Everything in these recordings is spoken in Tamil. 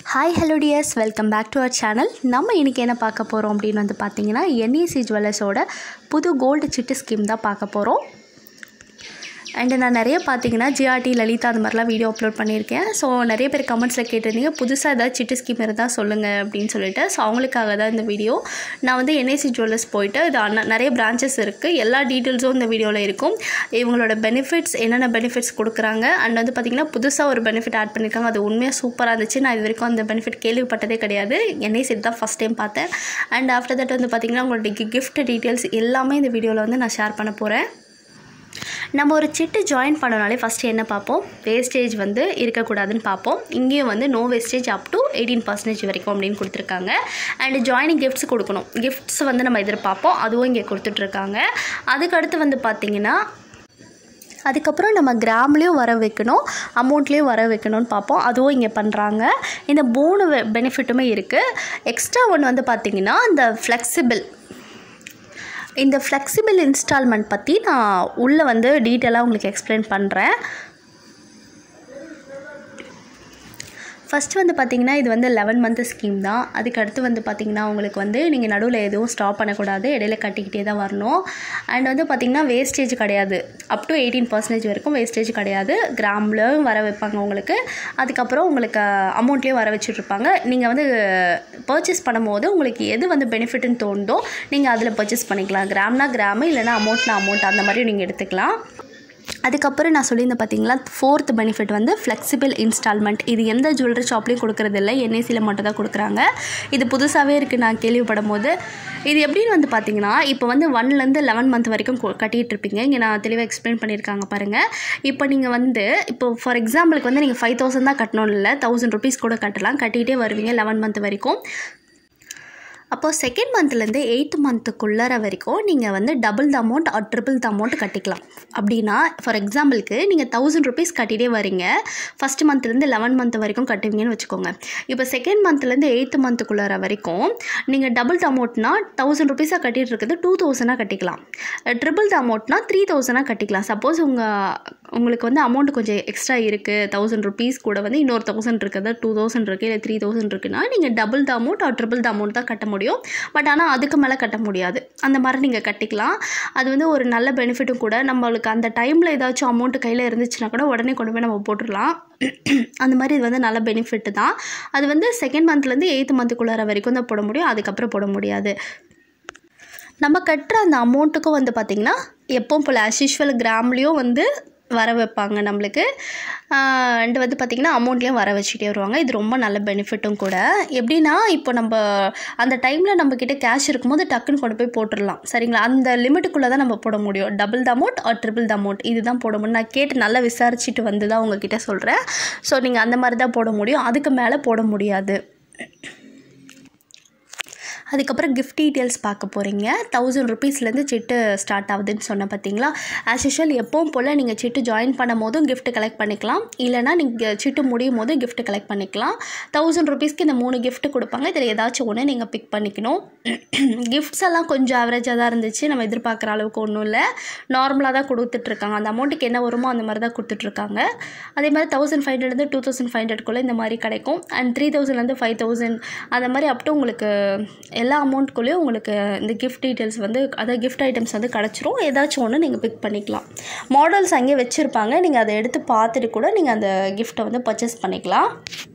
hi hello dears welcome back to our channel நம்ம இன்றைக்கி என்ன பார்க்க போகிறோம் அப்படின்னு வந்து பார்த்தீங்கன்னா என்இசி ஜுவல்லர்ஸோட புது கோல்டு சிட்டு ஸ்கீம் தான் பார்க்க போகிறோம் அண்டு நான் நிறைய பார்த்தீங்கன்னா ஜிஆர்டி லலிதா அந்த மாதிரிலாம் வீடியோ அப்லோட் பண்ணியிருக்கேன் ஸோ நிறைய பேர் கமெண்ட்ஸில் கேட்டிருந்தீங்க புதுசாக ஏதாவது சிட்டு ஸ்கீம் இருந்தால் சொல்லுங்கள் அப்படின்னு சொல்லிட்டு ஸோ அவங்களுக்காக தான் இந்த வீடியோ நான் வந்து என்ஐசி ஜுவல்லர்ஸ் போயிட்டு இது அண்ணா- நிறைய பிரான்ச்சஸ் இருக்குது எல்லா டீட்டெயில்ஸும் இந்த வீடியோவில் இருக்கும் இவங்களோட பெனிஃபிட்ஸ் என்னென்ன பெனிஃபிட்ஸ் கொடுக்குறாங்க அண்ட் வந்து பார்த்திங்கன்னா புதுசாக ஒரு பெனிஃபிட் ஆட் பண்ணியிருக்காங்க அது உண்மையாக சூப்பராக இருந்துச்சு நான் இது வரைக்கும் அந்த பெனிஃபிட் கேள்விப்பட்டதே கிடையாது என்ஐசி தான் ஃபஸ்ட் டைம் பார்த்தேன் அண்ட் ஆஃப்டர் தட் வந்து பார்த்திங்கன்னா உங்களோட கிஃப்ட் டீட்டெயில்ஸ் எல்லாமே இந்த வீடியோவில் வந்து நான் ஷேர் பண்ண போகிறேன் நம்ம ஒரு சிட்டு ஜாயின் பண்ணனாலே ஃபஸ்ட்டு என்ன பார்ப்போம் வேஸ்டேஜ் வந்து இருக்கக்கூடாதுன்னு பார்ப்போம் இங்கேயும் வந்து no wastage up to eighteen percentage வரைக்கும் அப்படின்னு கொடுத்துருக்காங்க அண்ட் ஜாயினிங் கிஃப்ட்ஸ் கொடுக்கணும் கிஃப்ட்ஸ் வந்து நம்ம எதிர்பார்ப்போம் அதுவும் இங்கே கொடுத்துட்ருக்காங்க அதுக்கடுத்து வந்து பார்த்திங்கன்னா அதுக்கப்புறம் நம்ம கிராம்லேயும் வர வைக்கணும் அமௌண்ட்லேயும் வர வைக்கணும்னு பார்ப்போம் அதுவும் இங்கே பண்ணுறாங்க இந்த மூணு பெனிஃபிட்டுமே இருக்குது எக்ஸ்ட்ரா ஒன்று வந்து பார்த்திங்கன்னா இந்த ஃப்ளெக்சிபிள் இந்த ஃப்ளெக்சிபிள் இன்ஸ்டால்மெண்ட் பற்றி நான் உள்ளே வந்து டீட்டெயிலாக உங்களுக்கு எக்ஸ்பிளைன் பண்ணுறேன் ஃபஸ்ட்டு வந்து பார்த்திங்கன்னா இது வந்து லெவன் மந்த் ஸ்கீம் தான் அதுக்கு அடுத்து வந்து பார்த்திங்கன்னா உங்களுக்கு வந்து நீங்கள் நடுவில் எதுவும் ஸ்டாப் பண்ணக்கூடாது இடையில கட்டிக்கிட்டே தான் வரணும் அண்ட் வந்து பார்த்திங்கன்னா வேஸ்டேஜ் கிடையாது அப் டு எயிட்டீன் பர்சன்டேஜ் வரைக்கும் வேஸ்டேஜ் கிடையாது கிராம்லையும் வர வைப்பாங்க உங்களுக்கு அதுக்கப்புறம் உங்களுக்கு அமௌண்ட்லேயும் வர வச்சுட்ருப்பாங்க நீங்கள் வந்து பர்ச்சேஸ் பண்ணும்போது உங்களுக்கு எது வந்து பெனிஃபிட்னு தோணுதோ நீங்கள் அதில் பர்ச்சேஸ் பண்ணிக்கலாம் கிராம்னா கிராமு இல்லைனா அமௌண்ட்னா அமௌண்ட் அந்த மாதிரி நீங்கள் எடுத்துக்கலாம் அதுக்கப்புறம் நான் சொல்லியிருந்தேன் பார்த்தீங்களா ஃபோர்த் பெனிஃபிட் வந்து ஃப்ளெக்சிபிள் இன்ஸ்டால்மெண்ட் இது எந்த ஜுவல்லரி ஷாப்லேயும் கொடுக்கறது இல்லை என்ஐசியில் மட்டும் தான் கொடுக்குறாங்க இது புதுசாகவே இருக்குது நான் கேள்விப்படும் போது இது எப்படின்னு வந்து பார்த்தீங்கன்னா இப்போ வந்து ஒன்லேருந்து லெவன் மந்த் வரைக்கும் கொ- கட்டிட்டு இருப்பீங்க இங்கே நான் தெளிவாக எக்ஸ்பிளைன் பண்ணியிருக்காங்க பாருங்கள் இப்போ நீங்கள் வந்து இப்போ ஃபார் எக்ஸாம்பிளுக்கு வந்து நீங்கள் ஃபைவ் தௌசண்ட் தான் கட்டணும் இல்லை தௌசண்ட் ருபீஸ் கூட கட்டலாம் கட்டிகிட்டே வருவீங்க லெவன் மந்த் வரைக்கும் அப்போது செகண்ட் மந்த்லேருந்து எயித் மந்த்துக்குள்ளற வரைக்கும் நீங்கள் வந்து double the amount or triple the amount கட்டிக்கலாம் அப்படின்னா ஃபார் எக்ஸாம்பிளுக்கு நீங்கள் தௌசண்ட் ருபீஸ் கட்டிகிட்டே வரீங்க ஃபஸ்ட் மந்த்லேருந்து லெவன் மந்த் வரைக்கும் கட்டுவீங்கன்னு வச்சுக்கோங்க இப்போ செகண்ட் மந்த்லேருந்து எயித் மந்த்துக்குள்ளற வரைக்கும் நீங்கள் டபுள் த அமௌண்ட்னா தௌசண்ட் ருபீஸாக கட்டிட்டு இருக்குது டூ தௌசண்டாக கட்டிக்கலாம் ட்ரிபிள் த அமௌண்ட்னா த்ரீ தௌசண்டாக கட்டிக்கலாம் சப்போஸ் உங்கள் உங்களுக்கு வந்து அமௌண்ட் கொஞ்சம் எக்ஸ்ட்ரா இருக்குது தௌசண்ட் ருபீஸ் கூட வந்து இன்னொரு தௌசண்ட் இருக்குது டூ தௌசண்ட் இருக்குது இல்லை த்ரீ தௌசண்ட் இருக்குன்னா நீங்கள் double the amount or triple the amount தான் கட்ட முடியும் பட் ஆனால் அதுக்கு மேலே கட்ட முடியாது அந்த மாதிரி நீங்கள் கட்டிக்கலாம் அது வந்து ஒரு நல்ல பெனிஃபிட்டும் கூட நம்மளுக்கு அந்த டைமில் ஏதாச்சும் அமௌண்ட் கையில் இருந்துச்சுன்னா கூட உடனே கொண்டு போய் நம்ம போட்டுடலாம் அந்த மாதிரி இது வந்து நல்ல பெனிஃபிட் தான் அது வந்து செகண்ட் மந்த்லேருந்து எயித்து மந்த்துக்குள்ளார வரைக்கும் தான் போட முடியும் அதுக்கப்புறம் போட முடியாது நம்ம கட்டுற அந்த அமௌண்ட்டுக்கும் வந்து பார்த்திங்கன்னா எப்பவும் போல் as usual கிராம்லேயும் வந்து வர வைப்பாங்க நம்மளுக்கு அண்ட் வந்து பார்த்திங்கன்னா அமௌண்ட்லேயும் வர வச்சுட்டே வருவாங்க இது ரொம்ப நல்ல பெனிஃபிட்டும் கூட எப்படின்னா இப்போ நம்ம அந்த டைமில் நம்மக்கிட்ட கேஷ் இருக்கும்போது டக்குன்னு கொண்டு போய் போட்டுடலாம் சரிங்களா அந்த லிமிட்டுக்குள்ளே தான் நம்ம போட முடியும் double the amount or triple the amount இதுதான் போட முடியும் நான் கேட்டு நல்லா விசாரிச்சுட்டு வந்து தான் உங்ககிட்ட சொல்கிறேன் ஸோ நீங்கள் அந்த மாதிரி தான் போட முடியும் அதுக்கு மேலே போட முடியாது அதுக்கப்புறம் கிஃப்ட் டீட்டெயில்ஸ் பார்க்க போகிறீங்க தௌசண்ட் ருபீஸ்லேருந்து சிட்டு ஸ்டார்ட் ஆகுதுன்னு சொன்னேன் பார்த்தீங்களா ஆஸ் யூஷுவல் எப்பவும் போல் நீங்கள் சிட்டு ஜாயின் பண்ணும் போதும் gift கலெக்ட் பண்ணிக்கலாம் இல்லைனா நீங்கள் சிட்டு முடியும் போது gift கலெக்ட் பண்ணிக்கலாம் தௌசண்ட் ருபீஸ்க்கு இந்த மூணு gift கொடுப்பாங்க இதில் ஏதாச்சும் ஒன்று நீங்கள் பிக் பண்ணிக்கணும் கிஃப்ட்ஸ் எல்லாம் கொஞ்சம் ஆவரேஜாக தான் இருந்துச்சு நம்ம எதிர்பார்க்குற அளவுக்கு ஒன்றும் இல்லை நார்மலாக தான் கொடுத்துட்ருக்காங்க அந்த அமௌண்ட்டுக்கு என்ன வருமோ அந்த மாதிரி தான் கொடுத்துட்ருக்காங்க அதே மாதிரி தௌசண்ட் ஃபைவ் ஹண்ட்ரட்லேருந்து டூ தௌசண்ட் ஃபைவ் ஹண்ட்ரட்குள்ளே இந்த மாதிரி கிடைக்கும் அண்ட் த்ரீ தௌசண்ட்லேருந்து ஃபைவ் தௌசண்ட் அந்த மாதிரி அப் to உங்களுக்கு எல்லா அமௌண்ட்குள்ளேயும் உங்களுக்கு இந்த கிஃப்ட் டீட்டெயில்ஸ் வந்து அதாவது கிஃப்ட் ஐட்டம்ஸ் வந்து கிடச்சிரும் ஏதாச்சும் ஒன்று நீங்கள் பிக் பண்ணிக்கலாம் மாடல்ஸ் அங்கேயே வச்சுருப்பாங்க நீங்கள் அதை எடுத்து பார்த்துட்டு கூட நீங்கள் அந்த கிஃப்ட்டை வந்து பர்ச்சேஸ் பண்ணிக்கலாம்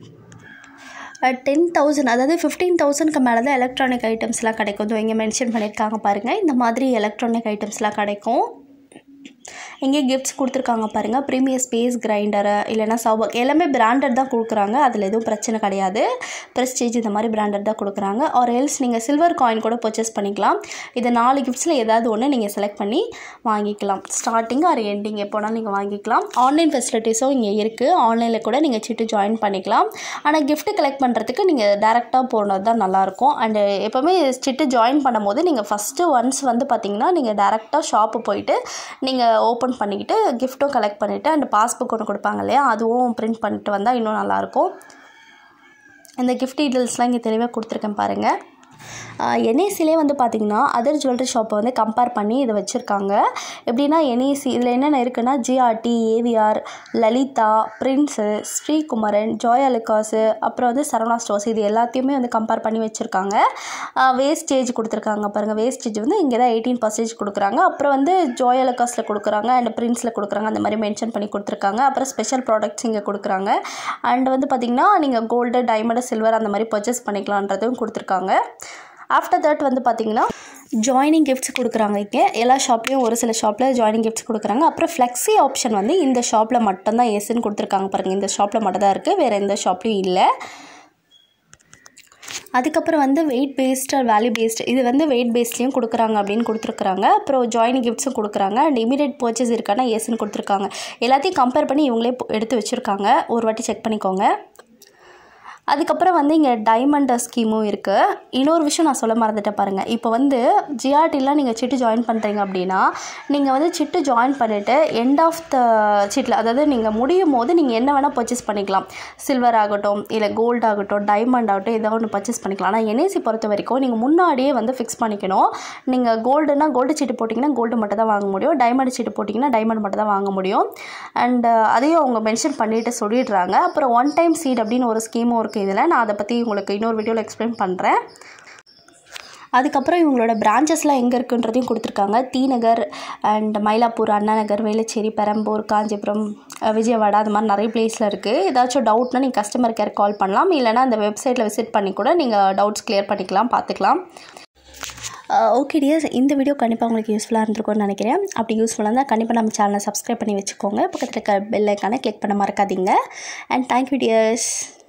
டென் தௌசண்ட் அதாவது ஃபிஃப்டீன் தௌசண்ட்க்கு மேலே தான் எலக்ட்ரானிக் ஐட்டம்ஸ்லாம் கிடைக்கும் இதோ இங்கே மென்ஷன் பண்ணியிருக்காங்க பாருங்கள் இந்த மாதிரி எலக்ட்ரானிக் ஐட்டம்ஸ்லாம் கிடைக்கும் இங்கே கிஃப்ட்ஸ் கொடுத்துருக்காங்க பாருங்கள் ப்ரீமியர் ஸ்பேஸ் கிரைண்டரு இல்லைனா சவுபக் எல்லாமே பிராண்டட் தான் கொடுக்குறாங்க அதில் எதுவும் பிரச்சனை கிடையாது ப்ரெஸ்டீஜ் இந்த மாதிரி பிராண்டட் தான் கொடுக்குறாங்க ஆர் எல்ஸ் நீங்கள் சில்வர் காயின் கூட பர்ச்சேஸ் பண்ணிக்கலாம் இது நாலு கிஃப்ட்ஸில் ஏதாவது ஒன்று நீங்கள் செலக்ட் பண்ணி வாங்கிக்கலாம் ஸ்டார்டிங் ஆர் எண்டிங் எப்போனாலும் நீங்கள் வாங்கிக்கலாம் ஆன்லைன் ஃபெசிலிட்டிஸும் இங்கே இருக்குது ஆன்லைனில் கூட நீங்கள் சிட்டு ஜாயின் பண்ணிக்கலாம் ஆனால் gift கலெக்ட் பண்ணுறதுக்கு நீங்கள் டேரெக்டாக போனது தான் நல்லாயிருக்கும் அண்டு எப்போவுமே சிட்டு ஜாயின் பண்ணும்போது நீங்கள் ஃபஸ்ட்டு ஒன்ஸ் வந்து பார்த்தீங்கன்னா நீங்கள் டேரெக்டாக ஷாப்பு போயிட்டு நீங்கள் ஓப்பன் பண்ணிக்கிட்டு கிஃப்ட்டும் கலெக்ட் பண்ணிவிட்டு அண்ட் பாஸ்புக் ஒன்று கொடுப்பாங்க இல்லையா அதுவும் பிரிண்ட் பண்ணிட்டு வந்தால் இன்னும் நல்லாயிருக்கும் இந்த கிஃப்ட் டீட்டெயில்ஸ்லாம் இங்கே தெளிவாக கொடுத்துருக்கேன் பாருங்கள் என்ஏசிலே வந்து பார்த்திங்கன்னா அதர் ஜுவல்லரி ஷாப்பை வந்து கம்பேர் பண்ணி இதை வச்சுருக்காங்க எப்படின்னா என்ஏசி இதில் என்னென்ன இருக்குன்னா GRT AVR Lalitha prince Srikumaran Joy Alukkas அப்புறம் வந்து சரவணா ஸ்டோர்ஸ் இது எல்லாத்தையுமே வந்து கம்பேர் பண்ணி வச்சுருக்காங்க வேஸ்டேஜ் கொடுத்துருக்காங்க பாருங்கள் வேஸ்டேஜ் வந்து இங்கே தான் எயிட்டீன் பர்சன்டேஜ் கொடுக்குறாங்க அப்புறம் வந்து ஜாய் அலுகாஸில் கொடுக்குறாங்க அண்ட் பிரின்ஸில் கொடுக்குறாங்க அந்த மாதிரி மென்ஷன் பண்ணி கொடுத்துருக்காங்க அப்புறம் ஸ்பெஷல் ப்ராடக்ட்ஸ் இங்கே கொடுக்குறாங்க அண்ட் வந்து பார்த்திங்கன்னா நீங்கள் கோல்டு டைமண்ட் சில்வர் அந்த மாதிரி பர்ச்சேஸ் பண்ணிக்கலான்றதும் கொடுத்துருக்காங்க ஆஃப்டர் தட் வந்து பார்த்திங்கன்னா ஜாயினிங் கிஃப்ட்ஸ் கொடுக்குறாங்க இங்கே எல்லா ஷாப்லேயும் ஒரு சில ஷாப்பில் ஜாயினிங் கிஃப்ட்ஸ் கொடுக்குறாங்க அப்புறம் ஃப்ளெக்ஸி ஆப்ஷன் வந்து இந்த ஷாப்பில் மட்டும்தான் எஸ்ன்னு கொடுத்துருக்காங்க பாருங்கள் இந்த ஷாப்பில் மட்டும் தான் இருக்குது வேறு எந்த ஷாப்லேயும் இல்லை அதுக்கப்புறம் வந்து வெயிட் பேஸ்ட் வேல்யூ பேஸ்ட் இது வந்து வெயிட் பேஸ்ட்லேயும் கொடுக்குறாங்க அப்படின்னு கொடுத்துருக்குறாங்க அப்புறம் ஜாயினிங் கிஃப்ட்ஸும் கொடுக்குறாங்க அண்ட் இமீடியட் பர்ச்சேஸ் இருக்கானா எஸ்ன்னு கொடுத்துருக்காங்க எல்லாத்தையும் கம்பேர் பண்ணி இவங்களே எடுத்து வச்சுருக்காங்க ஒரு வாட்டி செக் பண்ணிக்கோங்க அதுக்கப்புறம் வந்து இங்கே டைமண்ட் ஸ்கீமும் இருக்குது இன்னொரு விஷயம் நான் சொல்ல மறந்துட்டேன் பாருங்கள் இப்போ வந்து ஜிஆர்டிலாம் நீங்கள் சிட்டு ஜாயின் பண்ணுறீங்க அப்படின்னா நீங்கள் வந்து சிட்டு ஜாயின் பண்ணிவிட்டு எண்ட் ஆஃப் த சிட்டில் அதாவது நீங்கள் முடியும் போது நீங்கள் என்ன வேணால் பர்ச்சேஸ் பண்ணிக்கலாம் சில்வர் ஆகட்டும் இல்லை கோல்ட் ஆகட்டும் டைமண்ட் ஆகட்டும் ஏதோ ஒன்று பர்ச்சேஸ் பண்ணிக்கலாம் ஆனால் என்ஏசி பொறுத்த வரைக்கும் நீங்கள் முன்னாடியே வந்து ஃபிக்ஸ் பண்ணிக்கணும் நீங்கள் கோல்டுனா கோல்டு சீட்டு போட்டிங்கன்னா கோல்டு மட்டும் தான் வாங்க முடியும் டைமண்ட் சீட்டு போட்டிங்கன்னா டைமண்ட் மட்டும் தான் வாங்க முடியும் அண்ட் அதையும் அவங்க மென்ஷன் பண்ணிட்டு சொல்லிடுறாங்க அப்புறம் ஒன் டைம் சீட் அப்படின்னு ஒரு ஸ்கீமும் இருக்குது இதில் நான் அதை பற்றி உங்களுக்கு இன்னொரு வீடியோவில் எக்ஸ்பிளைன் பண்ணுறேன் அதுக்கப்புறம் இவங்களோட பிரான்ச்சஸ்லாம் எங்கே இருக்குன்றதையும் கொடுத்துருக்காங்க தீநகர் அண்ட் மயிலாப்பூர் அண்ணா நகர் வேலுச்சேரி பெரம்பூர் காஞ்சிபுரம் விஜயவாடா அது மாதிரி நிறைய பிளேஸில் இருக்குது ஏதாச்சும் டவுட்னா நீங்கள் கஸ்டமர் கேர் கால் பண்ணலாம் இல்லைனா அந்த வெப்சைட்டில் விசிட் பண்ணி கூட நீங்கள் டவுட்ஸ் கிளியர் பண்ணிக்கலாம் பார்த்துக்கலாம் ஓகே டியர்ஸ் இந்த வீடியோ கண்டிப்பாக உங்களுக்கு யூஸ்ஃபுல்லாக இருந்திருக்கும்னு நினைக்கிறேன் அப்படி யூஸ்ஃபுல்லாக இருந்தால் கண்டிப்பாக நம்ம சேனலை சப்ஸ்கிரைப் பண்ணி வச்சுக்கோங்க பக்கத்தில் இருக்க பெல் ஐக்கானை கிளிக் பண்ண மறக்காதீங்க அண்ட் தேங்க்யூ டியர்ஸ்